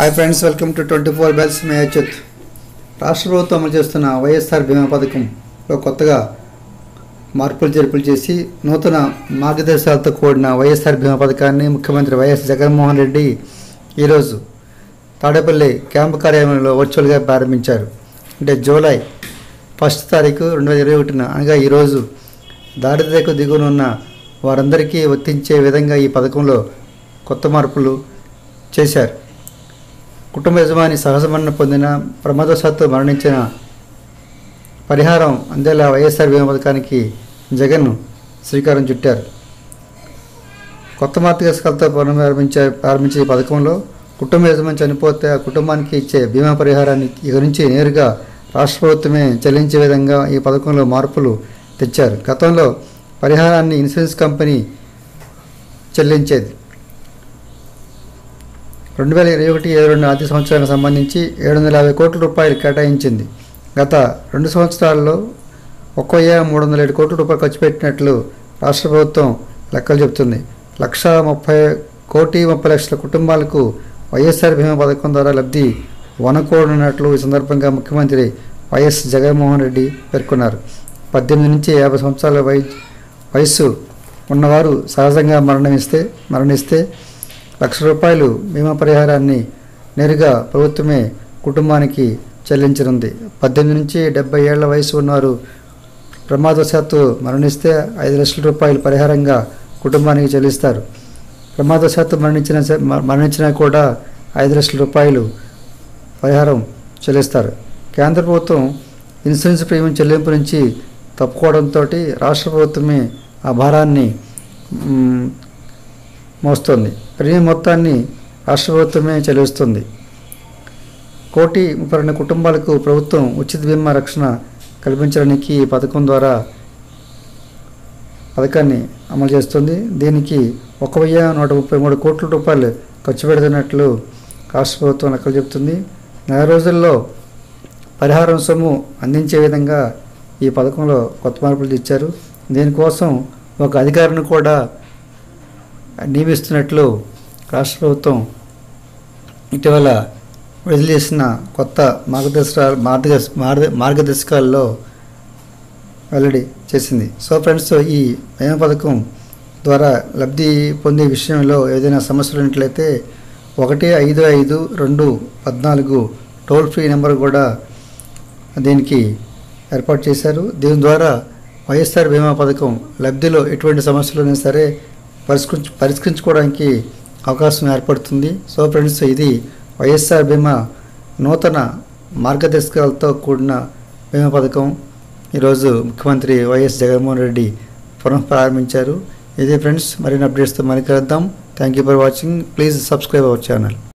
hi friends welcome to twenty four bells మే అచ్యుత్ రాష్ట్ర ప్రభుత్వం అమలు చేస్తున్న వైఎస్ఆర్ బీమా పథకంలో కొత్తగా మార్పులు చేర్పులు చేసి నూతన మార్గదర్శకాలతో కూడిన వైఎస్ఆర్ బీమా పథకాన్ని ముఖ్యమంత్రి వైఎస్ జగన్మోహన్ రెడ్డి ఈరోజు తాడేపల్లి క్యాంపు కార్యాలయంలో వర్చువల్గా ప్రారంభించారు అంటే జూలై ఫస్ట్ తారీఖు రెండు వేల ఇరవై ఒకటిన అనగా ఈరోజు దారిద్ర్యకు దిగువన ఉన్న వారందరికీ వర్తించే విధంగా ఈ పథకంలో కొత్త మార్పులు చేశారు కుటుంబ యజమాని సహజ మరణ పొందిన ప్రమాదవశాత్తు మరణించిన పరిహారం అందేలా వైఎస్ఆర్ బీమా పథకానికి జగన్ శ్రీకారం చుట్టారు కొత్త మార్గదర్శకాలతో ప్రారంభించే ప్రారంభించే ఈ పథకంలో కుటుంబ యజమాని చనిపోతే ఆ కుటుంబానికి ఇచ్చే బీమా పరిహారాన్ని ఇక నుంచి నేరుగా రాష్ట్ర ప్రభుత్వమే చెల్లించే విధంగా ఈ పథకంలో మార్పులు తెచ్చారు గతంలో పరిహారాన్ని ఇన్సూరెన్స్ కంపెనీ చెల్లించేది రెండు వేల ఇరవై ఒకటి ఇరవై రెండు ఆర్థిక సంవత్సరానికి సంబంధించి ఏడు వందల యాభై కోట్ల రూపాయలు కేటాయించింది గత రెండు సంవత్సరాల్లో ఒక్క వెయ్యి మూడు వందల ఏడు కోట్ల రూపాయలు ఖర్చు పెట్టినట్లు రాష్ట్ర ప్రభుత్వం లెక్కలు చెబుతుంది లక్ష ముప్పై కోటి ముప్పై లక్షల కుటుంబాలకు వైఎస్ఆర్ బీమా పథకం ద్వారా లబ్ధి వనకూడనున్నట్లు ఈ సందర్భంగా ముఖ్యమంత్రి వైఎస్ జగన్మోహన్ రెడ్డి పేర్కొన్నారు పద్దెనిమిది నుంచి యాభై సంవత్సరాల వయ వయస్సు ఉన్నవారు సహజంగా మరణమిస్తే మరణిస్తే లక్ష రూపాయలు బీమా పరిహారాన్ని నేరుగా ప్రభుత్వమే కుటుంబానికి చెల్లించనుంది పద్దెనిమిది నుంచి డెబ్బై ఏళ్ల వయసు ఉన్నవారు ప్రమాదవశాత్తు మరణిస్తే ఐదు లక్షల రూపాయలు పరిహారంగా కుటుంబానికి చెల్లిస్తారు ప్రమాదవశాత్తు మరణించిన స- మ- మరణించినా కూడా ఐదు లక్షల రూపాయలు పరిహారం చెల్లిస్తారు కేంద్ర ప్రభుత్వం ఇన్సూరెన్స్ ప్రీమియం చెల్లింపు నుంచి తప్పుకోవడంతో రాష్ట్ర ప్రభుత్వమే ఆ భారాన్ని మ్, మోస్తుంది ప్రీమియం మొత్తాన్ని రాష్ట్ర ప్రభుత్వమే చెల్లిస్తుంది కోటి ముప్పై రెండు కుటుంబాలకు ప్రభుత్వం ఉచిత బీమా రక్షణ కల్పించడానికి ఈ పథకం ద్వారా పథకాన్ని అమలు చేస్తుంది దీనికి ఒక వెయ్యి నూట ముప్పై మూడు కోట్ల రూపాయలు ఖర్చు పెడుతున్నట్లు రాష్ట్ర ప్రభుత్వం లెక్కలు చెబుతుంది నెల రోజుల్లో పరిహారం సొమ్ము అందించే విధంగా ఈ పథకంలో కొత్త మార్పులు తెచ్చారు దీనికోసం ఒక అధికారిని కూడా నియమిస్తున్నట్లు రాష్ట్ర ప్రభుత్వం ఇటీవల విడుదల చేసిన కొత్త మార్గదర్శక మార్గదర్శ మార్గ- మార్గదర్శకాల్లో వెల్లడి చేసింది సో ఫ్రెండ్స్ ఈ బీమా పథకం ద్వారా లబ్ధి పొందే విషయంలో ఏదైనా సమస్యలు ఉన్నట్లయితే ఒకటి ఐదు ఐదు రెండు పద్నాలుగు టోల్ ఫ్రీ నెంబర్ కూడా దీనికి ఏర్పాటు చేశారు దీని ద్వారా వైఎస్ఆర్ బీమా పథకం లబ్ధిలో ఎటువంటి సమస్యలు ఉన్నా సరే పరిష్కరించు పరిష్కరించుకోవడానికి అవకాశం ఏర్పడుతుంది సో ఫ్రెండ్స్ ఇది వైఎస్ఆర్ బీమా నూతన మార్గదర్శకాలతో కూడిన బీమా పథకం ఈరోజు ముఖ్యమంత్రి వైఎస్ జగన్మోహన్ రెడ్డి పునః ప్రారంభించారు ఇదే ఫ్రెండ్స్ మరిన్ని అప్డేట్స్తో మళ్ళీ కలుద్దాం thank you for watching please subscribe our channel